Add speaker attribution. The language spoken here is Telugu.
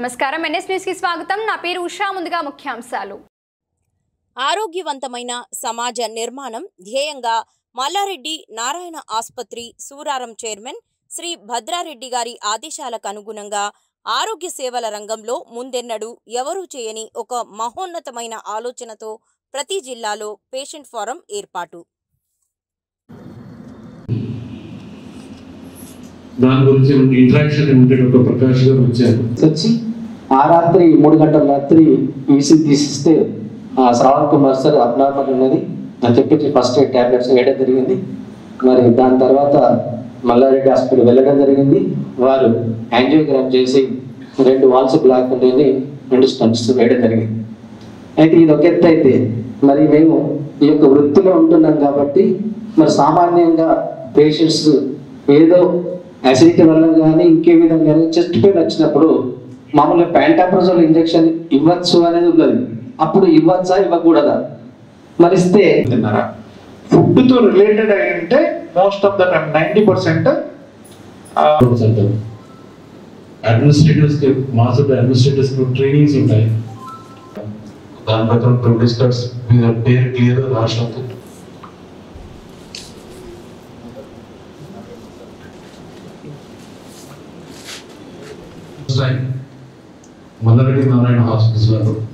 Speaker 1: నమస్కారం ఎన్ఎస్ న్యూస్ కి స్వాగతం నా పేరు ఉషా ముందుగా ముఖ్యాంశాలు
Speaker 2: ఆరోగ్యవంతమైన సమాజ నిర్మాణం ధ్యేయంగా మల్లారెడ్డి నారాయణ ఆసుపత్రి సూరారం చైర్మన్ శ్రీ భద్రారెడ్డి గారి ఆదేశాలకు అనుగుణంగా ఆరోగ్య సేవల రంగంలో ముందెన్నడూ ఎవరూ చేయని ఒక మహోన్నతమైన ఆలోచనతో ప్రతి జిల్లాలో పేషెంట్ ఫోరం ఏర్పాటు
Speaker 3: దాని గురించి ఇంటరాక్షన్ ఉండేటట్టు ప్రకాష్ గారు వచ్చారు
Speaker 4: వచ్చి ఆ రాత్రి మూడు గంటల రాత్రి ఈసీ తీసిస్తే ఆ శ్రావణ్ కుమార్ సార్ అబ్నార్మల్ ఉన్నది అని చెప్పి ఫస్ట్ ఎయిడ్ ట్యాబ్లెట్స్ వేయడం జరిగింది మరి దాని తర్వాత మల్లారెడ్డి హాస్పిటల్ వెళ్ళడం జరిగింది వారు యాంజియోగ్రామ్ చేసి రెండు వాల్స్ బ్లాక్ ఉండేది రెండు స్టంట్స్ వేయడం జరిగింది అయితే ఇది ఒక ఎత్తు అయితే మరి మేము ఈ యొక్క వృత్తిలో ఉంటున్నాం కాబట్టి మరి సామాన్యంగా పేషెంట్స్ ఏదో అసిడిటీ వల్ల కానీ ఇంకే విధంగా చెస్ట్ పెయిన్ వచ్చినప్పుడు మామూలుగా ప్యాంటాప్రజోల్ ఇంజెక్షన్ ఇవ్వచ్చు అనేది ఉన్నది అప్పుడు ఇవ్వచ్చా ఇవ్వకూడదా మరి ఇస్తే
Speaker 5: తిన్నారా ఫుడ్ తో రిలేటెడ్ అయి ఉంటే most of the time ninety percent
Speaker 3: centre administratives కి మాస్టర్ అడ్మినిస్ట్రేటివ్స్ కి ట్రైనింగ్స్ ఉంటాయి దాని ప్రకారం ప్రివిలేజ్ కార్డ్స్ మీద పేరు క్లియర్ గా రాసి ఉంటుంది మల్లారెడ్డి నారాయణ హాస్పిటల్